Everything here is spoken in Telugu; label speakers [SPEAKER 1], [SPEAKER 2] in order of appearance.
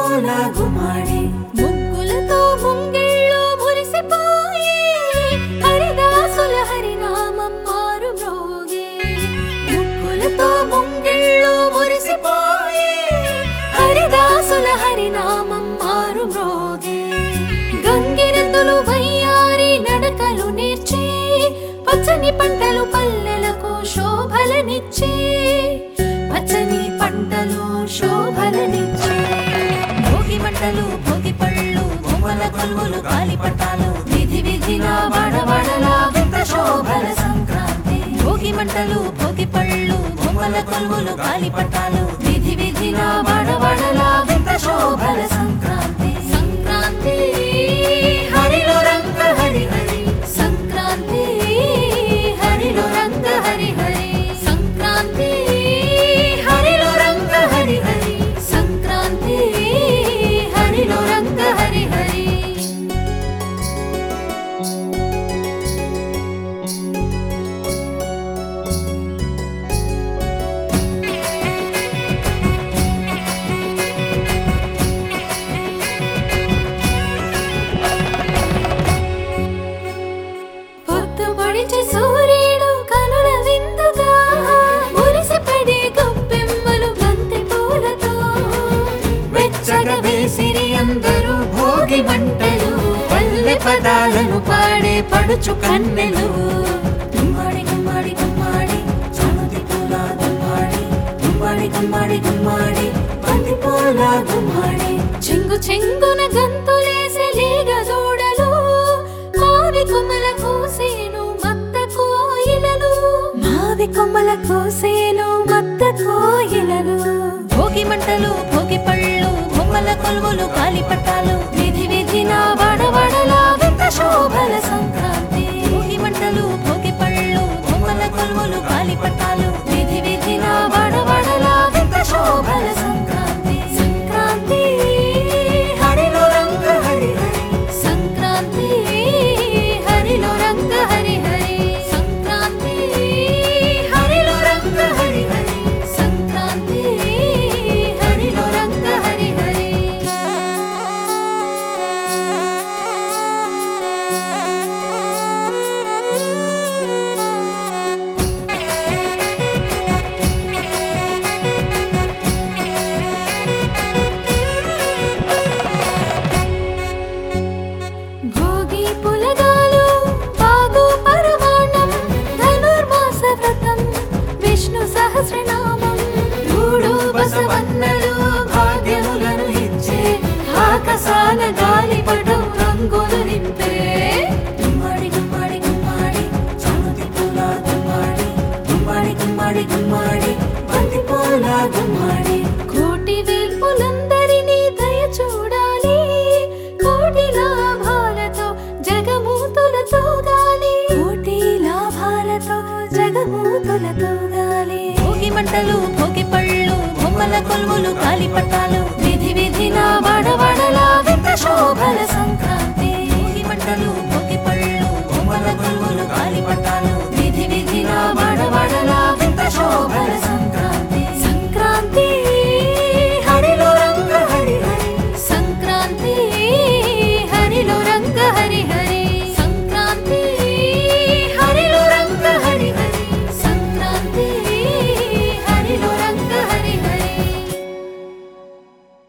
[SPEAKER 1] పూల గుమ్మడి
[SPEAKER 2] ముగ్గులతో ముంగిళ్ళు మురిసిపోయి హరిదాసుల హరినామం మారు మ్రోగే ముగ్గులతో ముంగిళ్ళు మురిసిపోయి హరిదాసుల హరినామం మారు మ్రోగే గంగిరెద్దులు వయ్యారి నడకలు నేర్చి పచ్చని పంటలు పల్లెలకు శోభలనిచ్చి పచ్చని పంటలు శోభలనిచ్చి భోగి మంటలు భోగి పళ్ళు బొమ్మల కొలువులు గాలి పటాలు విధి విధిన వడవడల వింత శోభల సంక్రాంతి భోగి మంటలు భోగి పళ్ళు బొమ్మల కొలువులు గాలి పటాలు విధి విధిన వడవడల వింత శోభల సంక్రాంతి సంక్రాంతి హరిలో రంగ హరి హరి సంక్రాంతి హరిలో రంగ హరి హరి సంక్రాంతి హరిలో రంగ హరి హరి సంక్రాంతి హరిలో రంగ హరి హరి పొద్దు పొడిచి సూర్యుడు కనుల విందుగా మురిసిపడి గొప్పెమ్మలు బంతి పూలతో వెచ్చగా వేసిరి అందరూ భోగి మంటలు పల్లె పదాలను పాడే పడుచు కన్నెలు గుమ్మడి గుమ్మడి గుమ్మడి చామంతి పూల గుమ్మడి గుమ్మడి గుమ్మడి గుమ్మడి బంతి పూల గుమ్మడి చెంగు చెంగున గంతులేసే లేగ దూడలు మావి కొమ్మల కోసేను మత్త కోయిలలు మావి కొమ్మల కోసేను మత్త కోయిలలు భోగి మంటలు భోగి పళ్ళు బొమ్మల కొలువులు కాలి పట్టాలు విధి విధిన వడవడల వింత శోభల సంక్రాంతి భోగి మంటలు భోగి పళ్ళు బొమ్మల కొలువులు కాలి పట్టాలు